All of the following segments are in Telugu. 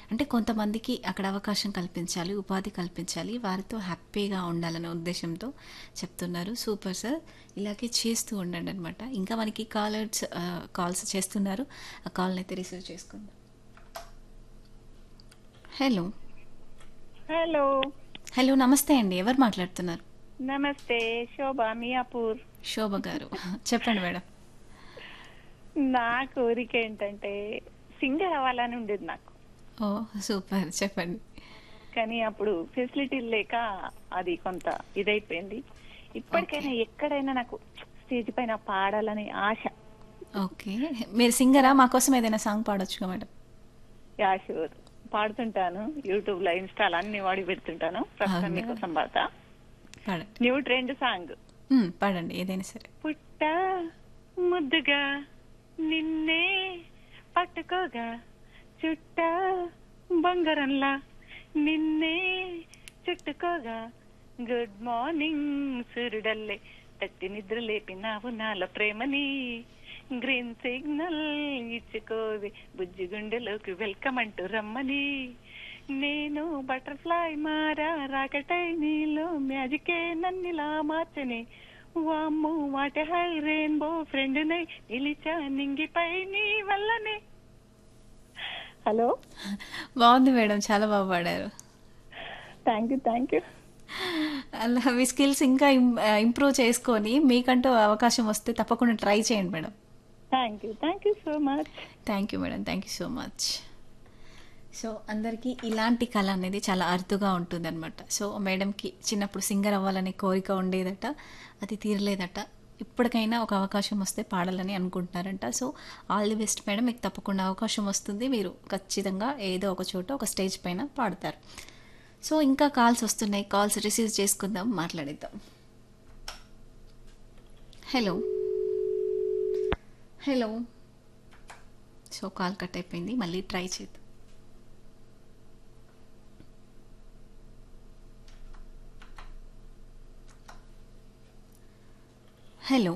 అంటే కొంతమందికి అక్కడ అవకాశం కల్పించాలి ఉపాధి కల్పించాలి వారితో హ్యాపీగా ఉండాలనే ఉద్దేశంతో చెప్తున్నారు సూపర్ సార్ ఇలాగే చేస్తూ ఉండండి అనమాట ఇంకా మనకి కాలర్స్ కాల్స్ చేస్తున్నారు ఆ కాల్ని అయితే రిసీవ్ చేసుకుందాం హలో హలో హలో నమస్తే అండి ఎవరు మాట్లాడుతున్నారు నమస్తే శోభ మియాపూర్ శోభ గారు చెప్పండి మేడం నా కోరిక ఏంటంటే సింగర్ అవ్వాలని ఉండేది నాకు ఓ సూపర్ చెప్పండి కానీ అప్పుడు ఫెసిలిటీలు లేక అది కొంత ఇదైపోయింది ఇప్పటికైనా ఎక్కడైనా నాకు స్టేజ్ పైన పాడాలని ఆశ ఓకే మీరు సింగరా మా కోసం ఏదైనా సాంగ్ పాడొచ్చుగా మేడం యాషూర్ పాడుతుంటాను యూట్యూబ్ లో ఇన్స్టాల్ అన్ని వాడి పెడుతుంటాను ప్రస్తుతం అవునా? మీకోసం పాడతా పాడండి న్యూ ట్రెండ్ సాంగ్ మ్మ్, పాడండి ఏదైనా సరే పుట్ట ముద్దుగా నిన్నే పట్టుకోగా చుట్ట బంగారంలా నిన్నే చుట్టుకోగా గుడ్ మార్నింగ్ సూర్యుడల్లే తట్టి నిద్ర లేపినావు నాల ప్రేమని గ్రీన్ సిగ్నల్ ఇచ్చుకోవి బుజ్జి గుండెలోకి వెల్కమ్ అంటూ రమ్మని నేను బటర్ఫ్లై మారా రాకటై నీలో మ్యాజికే నన్నిలా మార్చని వామ్ము వాటి హై రెయిన్బో ఫ్రెండ్ నై నిలిచా నింగిపై నీ వల్లనే హలో బాగుంది మేడం చాలా బాగా పాడారు థ్యాంక్ యూ థ్యాంక్ యూ అలా మీ స్కిల్స్ ఇంకా ఇంప్రూవ్ చేసుకొని మీకంటూ అవకాశం వస్తే తప్పకుండా ట్రై చేయండి madam thank you thank you so much thank you madam thank you so much so అందరికీ ఇలాంటి కళ అనేది చాలా అరుదుగా ఉంటుందన్నమాట సో మేడంకి చిన్నప్పుడు సింగర్ అవ్వాలనే కోరిక ఉండేదట అది తీరలేదట ఇప్పటికైనా ఒక అవకాశం వస్తే పాడాలని అనుకుంటున్నారంట so all the best madam మీకు తప్పకుండా అవకాశం వస్తుంది మీరు ఖచ్చితంగా ఏదో ఒక చోట ఒక స్టేజ్ పైన పాడతారు సో ఇంకా కాల్స్ వస్తున్నాయి కాల్స్ రిసీవ్ చేసుకుందాం మాట్లాడిద్దాం hello hello so call cut అయిపోయింది మళ్ళీ ట్రై చేద్దాం హలో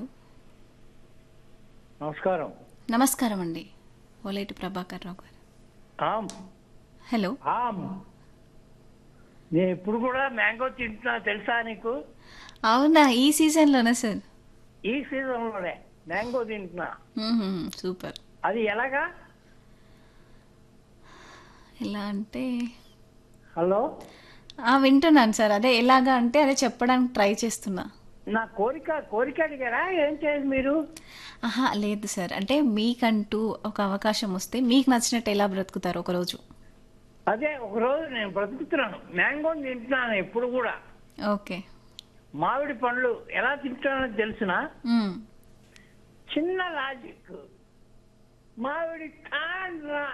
నమస్కారం నమస్కారం అండి ఓలేటి ప్రభాకర్ రావు గారు ఆమ్ హలో ఆమ్ నేను ఇప్పుడు కూడా మ్యాంగో తింటున్నా తెలుసా నీకు అవునా ఈ సీజన్లోనా సార్ ఈ సీజన్లోనే మ్యాంగో తింటున్నా మ్మ్హ్మ్, సూపర్ అది ఎలాగా ఎలా అంటే హలో ఆ, వింటున్నాను సార్ అదే ఎలాగా అంటే అదే చెప్పడానికి ట్రై చేస్తున్నా నా కోరిక కోరిక అడిగారా ఏం చేయాలి మీరు ఆహా లేదు సార్ అంటే మీకంటూ ఒక అవకాశం వస్తే మీకు నచ్చినట్టు ఎలా బ్రతుకుతారు ఒకరోజు అదే ఒక రోజు నేను బ్రతుకుతున్నాను మ్యాంగో తింటున్నాను ఎప్పుడు కూడా ఓకే మామిడి పండ్లు ఎలా తింటానో తెలిసిన మ్మ్. చిన్న లాజిక్ మామిడి తాండ్రా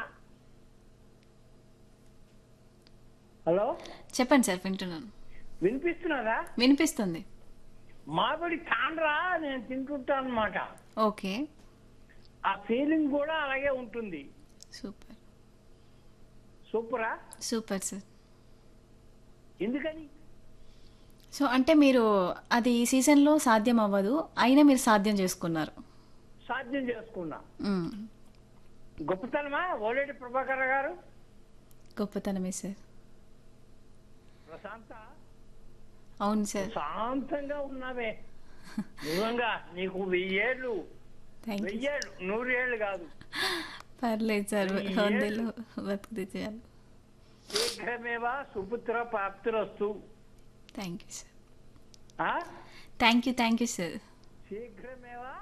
హలో చెప్పండి సార్ వింటున్నాను వినిపిస్తున్నదా వినిపిస్తుంది మామిడి తాండ్రా నేను తింటుంటాను అనమాట ఓకే ఆ ఫీలింగ్ కూడా అలాగే ఉంటుంది సూపర్ సూపరా సూపర్ సార్ ఎందుకని సో అంటే మీరు అది ఈ సీజన్లో సాధ్యం అవ్వదు అయినా మీరు సాధ్యం చేసుకున్నారు సాధ్యం చేసుకున్నా మ్మ్. గొప్పతనమా ఓలేటి ప్రభాకర్ గారు గొప్పతనమే సార్ ప్రశాంత అవును సార్ శాంతంగా ఉన్నావే నిజంగా నీకు వెయ్యేళ్ళు థ్యాంక్ యూ వెయ్యేళ్ళు నూరేళ్ళు కాదు పర్లేదు సార్ ఈ వందలు బతుకుతే చాలు శీఘ్రమేవా సుపుత్ర ప్రాప్తిరస్తు థ్యాంక్ యూ సార్ ఆ? Thank you thank you sir శీఘ్రమేవా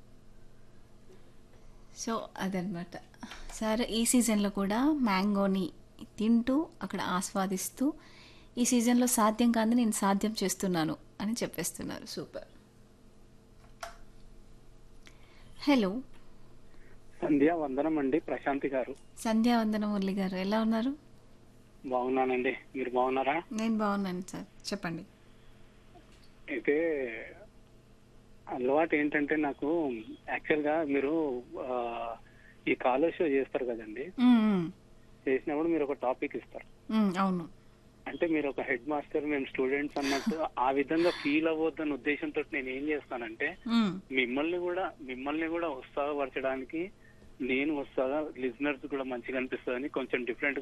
సో అదనమాట సార్ ఈ సీజన్లో కూడా మ్యాంగోని తింటూ అక్కడ ఆస్వాదిస్తూ ఈ సీజన్లో సాధ్యం కాదు నేను సాధ్యం చేస్తున్నాను అని చెప్పేస్తున్నారు సూపర్ హలో సంధ్య వందనం అండి ప్రశాంతి గారు సంధ్యావందన మురళి గారు ఎలా ఉన్నారు బాగున్నానండి మీరు బాగున్నారా నేను బాగున్నాను సార్ చెప్పండి అయితే అలవాటు ఏంటంటే నాకు యాక్చువల్ గా మీరు ఆ, ఈ కాలేజ్ షో చేస్తారు కదండి మ్మ్, మ్మ్. చేసినప్పుడు మీరు ఒక టాపిక్ ఇస్తారు మ్మ్, అవును అంటే మీరు ఒక హెడ్ మాస్టర్ మేము స్టూడెంట్స్ అన్నట్టు ఆ విధంగా ఫీల్ అవ్వద్దన్న ఉద్దేశంతో నేను ఏం చేస్తానంటే మ్మ్. మిమ్మల్ని కూడా మిమ్మల్ని కూడా ఉత్సాహపరచడానికి నేను వస్తాగా లిజనర్స్ కూడా మంచిగా అనిపిస్తుందని కొంచెం డిఫరెంట్